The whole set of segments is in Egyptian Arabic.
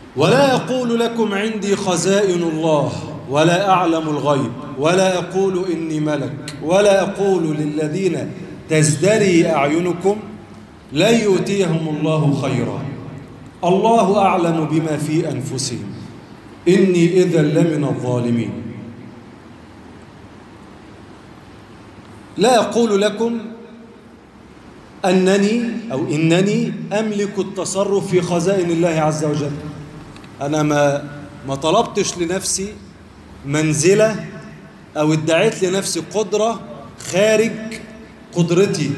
ولا أقول لكم عندي خزائن الله ولا أعلم الغيب ولا أقول إني ملك ولا أقول للذين تزدري أعينكم لن يؤتيهم الله خيرا الله أعلم بما في أنفسهم إني إذا لمن الظالمين لا أقول لكم أنني أو إنني أملك التصرف في خزائن الله عز وجل أنا ما ما طلبتش لنفسي منزلة أو ادعيت لنفسي قدرة خارج قدرتي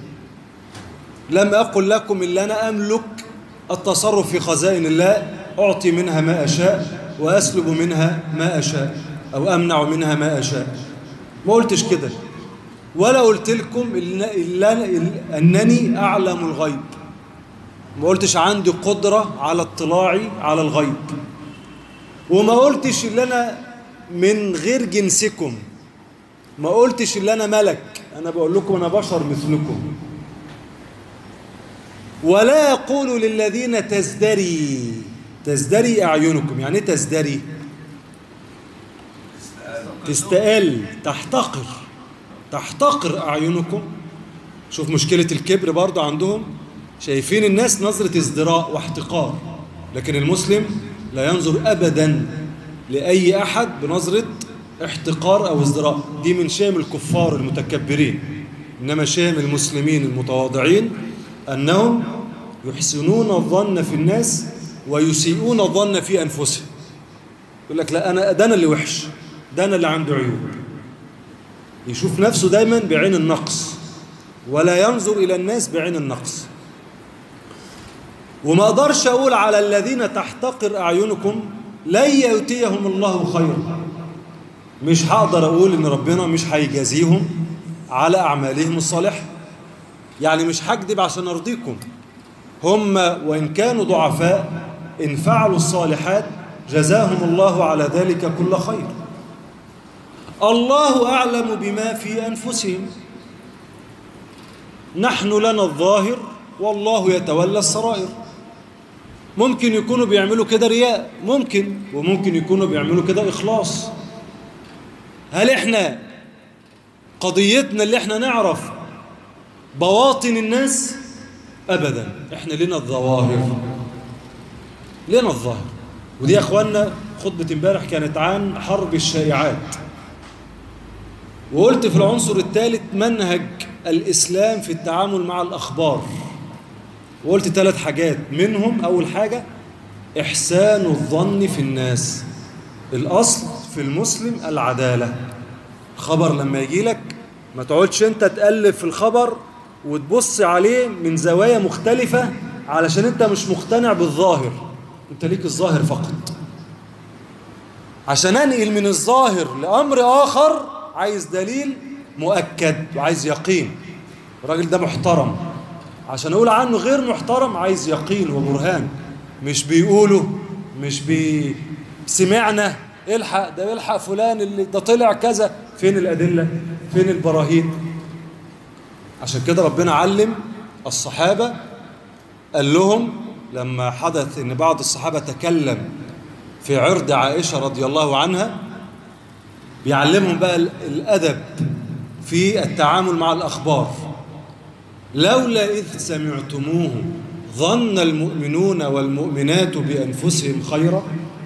لم أقل لكم إلا أنا أملك التصرف في خزائن الله أعطي منها ما أشاء وأسلب منها ما أشاء أو أمنع منها ما أشاء ما قلتش كده ولا قلت لكم إلا إلا أنني أعلم الغيب ما قلتش عندي قدرة على اطلاعي على الغيب وما قلتش إن أنا من غير جنسكم ما قلتش إن أنا ملك أنا بقول لكم أنا بشر مثلكم ولا أقول للذين تزدري تزدري أعينكم يعني إيه تزدري تستقل تحتقر تحتقر أعينكم شوف مشكلة الكبر برضه عندهم شايفين الناس نظرة ازدراء واحتقار لكن المسلم لا ينظر أبدا لأي أحد بنظرة احتقار أو ازدراء دي من شام الكفار المتكبرين إنما شام المسلمين المتواضعين أنهم يحسنون الظن في الناس ويسيئون الظن في أنفسهم يقول لك لا أنا ده أنا اللي وحش ده أنا اللي عنده عيوب يشوف نفسه دايما بعين النقص ولا ينظر إلى الناس بعين النقص وما أقدرش أقول على الذين تحتقر أعينكم لن يؤتيهم الله خيرا مش هقدر أقول إن ربنا مش هيجازيهم على أعمالهم الصالحة يعني مش هكذب عشان أرضيكم هم وإن كانوا ضعفاء إن فعلوا الصالحات جزاهم الله على ذلك كل خير الله أعلم بما في أنفسهم نحن لنا الظاهر والله يتولى السرائر ممكن يكونوا بيعملوا كده رياء ممكن وممكن يكونوا بيعملوا كده إخلاص هل إحنا قضيتنا اللي إحنا نعرف بواطن الناس أبدا إحنا لنا الظواهر لنا الظاهر ودي يا أخوانا خطبة امبارح كانت عن حرب الشائعات وقلت في العنصر الثالث منهج الإسلام في التعامل مع الأخبار وقلت ثلاث حاجات منهم أول حاجة إحسان الظن في الناس الأصل في المسلم العدالة الخبر لما يجي لك ما تقعدش أنت تألف في الخبر وتبص عليه من زوايا مختلفة علشان أنت مش مقتنع بالظاهر أنت ليك الظاهر فقط عشان أنقل من الظاهر لأمر آخر عايز دليل مؤكد وعايز يقين الراجل ده محترم عشان اقول عنه غير محترم عايز يقين وبرهان مش بيقولوا مش بي سمعنا الحق ده الحق فلان اللي ده طلع كذا فين الادله فين البراهين عشان كده ربنا علم الصحابه قال لهم لما حدث ان بعض الصحابه تكلم في عرض عائشه رضي الله عنها بيعلمهم بقى الادب في التعامل مع الاخبار لولا إذ سمعتموه ظن المؤمنون والمؤمنات بأنفسهم خيرا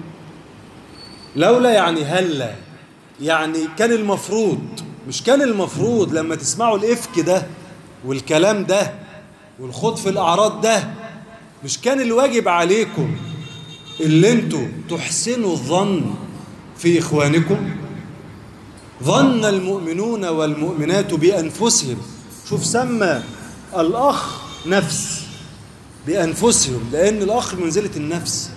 لولا يعني هلا يعني كان المفروض مش كان المفروض لما تسمعوا الإفك ده والكلام ده والخوض في الأعراض ده مش كان الواجب عليكم اللي انتوا تحسنوا الظن في إخوانكم ظن المؤمنون والمؤمنات بأنفسهم شوف سمى الأخ نفس بأنفسهم لأن الأخ منزلة النفس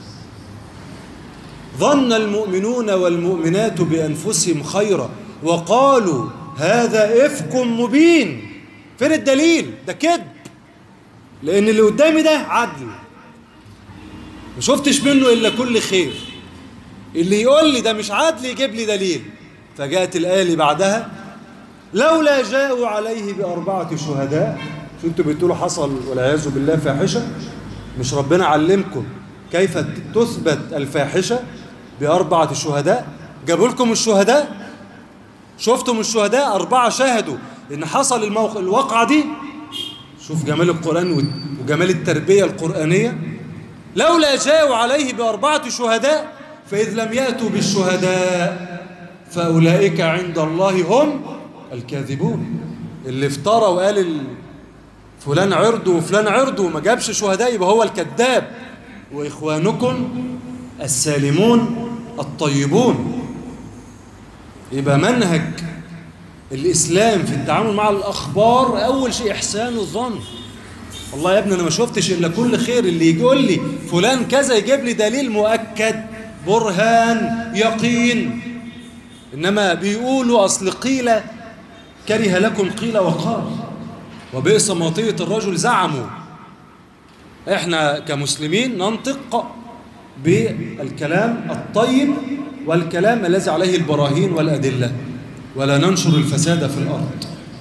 ظن المؤمنون والمؤمنات بأنفسهم خيرا وقالوا هذا إفك مبين فين الدليل ده كذب لأن اللي قدامي ده عدل ما شفتش منه إلا كل خير اللي يقول لي ده مش عدل يجيب لي دليل فجاءت الآية اللي بعدها لولا جاءوا عليه بأربعة شهداء شو انتوا بتقولوا حصل والعياذ بالله فاحشة مش ربنا علمكم كيف تثبت الفاحشة بأربعة شهداء جابوا لكم الشهداء شفتم الشهداء أربعة شاهدوا إن حصل الموقع الواقعة دي شوف جمال القرآن وجمال التربية القرآنية لولا جاءوا عليه بأربعة شهداء فإذ لم يأتوا بالشهداء فأولئك عند الله هم الكاذبون اللي افترى وقال ال... فلان عرضه وفلان عرضه وما جابش شهداء يبقى هو الكذاب وإخوانكم السالمون الطيبون يبقى منهج الإسلام في التعامل مع الأخبار أول شيء إحسان الظن والله يا ابني أنا ما شفتش إلا كل خير اللي يجي يقول لي فلان كذا يجيب لي دليل مؤكد برهان يقين إنما بيقولوا أصل قيل كره لكم قيل وقال وبئس مطية الرجل زعموا احنا كمسلمين ننطق بالكلام الطيب والكلام الذي عليه البراهين والأدلة ولا ننشر الفساد في الأرض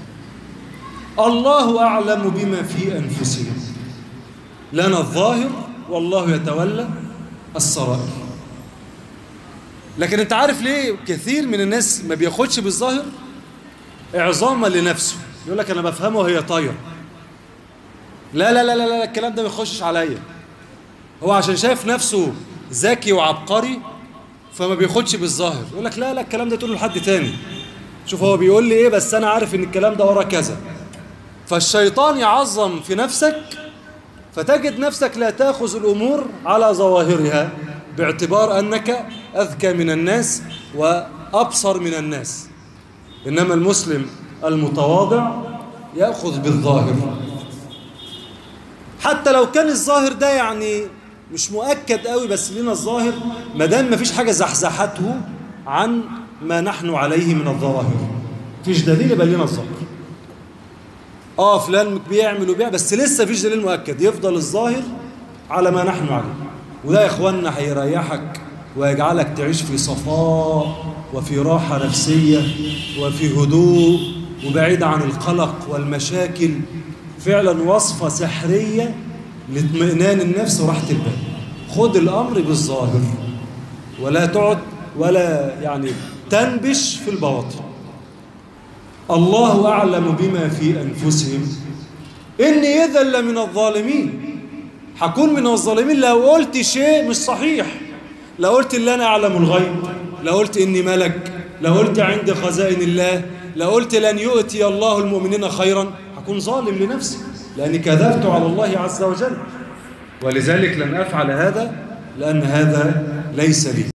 الله أعلم بما في أنفسهم لنا الظاهر والله يتولى السرائر لكن انت عارف ليه كثير من الناس ما بياخدش بالظاهر اعظاما لنفسه يقول لك انا بفهمه وهي طايره لا لا لا لا لا الكلام ده ما يخشش عليا هو عشان شايف نفسه ذكي وعبقري فما بياخدش بالظاهر يقول لك لا لا الكلام ده تقوله لحد تاني شوف هو بيقول لي ايه بس انا عارف ان الكلام ده ورا كذا فالشيطان يعظم في نفسك فتجد نفسك لا تاخذ الامور على ظواهرها باعتبار انك اذكى من الناس وابصر من الناس انما المسلم المتواضع ياخذ بالظاهر حتى لو كان الظاهر ده يعني مش مؤكد قوي بس لنا الظاهر ما دام مفيش حاجه زحزحته عن ما نحن عليه من الظواهر مفيش دليل يبقى لنا الظاهر اه فلان بيعمل وبيع بس لسه مفيش دليل مؤكد يفضل الظاهر على ما نحن عليه وده يا اخوانا هيريحك ويجعلك تعيش في صفاء وفي راحه نفسيه وفي هدوء وبعيد عن القلق والمشاكل فعلا وصفه سحريه لاطمئنان النفس وراحه البال خد الامر بالظاهر ولا تقعد ولا يعني تنبش في البواطن الله أعلم بما في أنفسهم إني إذا لمن الظالمين هكون من الظالمين لو قلت شيء مش صحيح لو قلت اللي أنا أعلم الغيب لو قلت إني ملك لو قلت عندي خزائن الله لو قلت لن يؤتي الله المؤمنين خيرا هكون ظالم لنفسي لأني كذبت على الله عز وجل ولذلك لن أفعل هذا لأن هذا ليس لي